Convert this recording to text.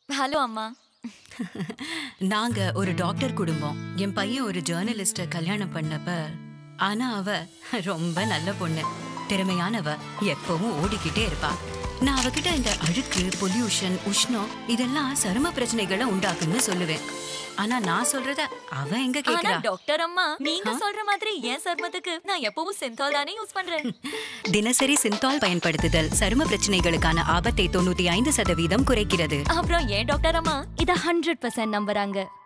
hello அம்மா நாங்க ஒரு டாக்டர் குடும்பம் என் பையன் ஒரு ஜேர்னலிஸ்ட கல்யாணம் பண்ணப்ப ஆனா அவ ரொம்ப நல்ல பொண்ணு திறமையானவ எப்பவும் ஓடிக்கிட்டே இருப்பா நான் அவகிட்ட இந்த அழுக்கு பொல்யூஷன் உஷ்ணம் இதெல்லாம் சரும பிரச்சனைகளை உண்டாக்குன்னு சொல்லுவேன் ஆனா நான் சொல்றத அவ எங்க ஆனா கேக்குறா டாக்டர் அம்மா நீங்க சொல்ற மாதிரி என் சருமத்துக்கு நான் எப்பவும் சென்தால் தானே யூஸ் பண்றேன் தினசரி சிந்தால் பயன்படுத்துதல் சரும பிரச்சனைகளுக்கான ஆபத்தை தொண்ணூத்தி ஐந்து சதவீதம் குறைக்கிறது அப்புறம் ஏன் டாக்டர் அம்மா இத ஹண்ட்ரட் பர்சன்ட் நம்புறாங்க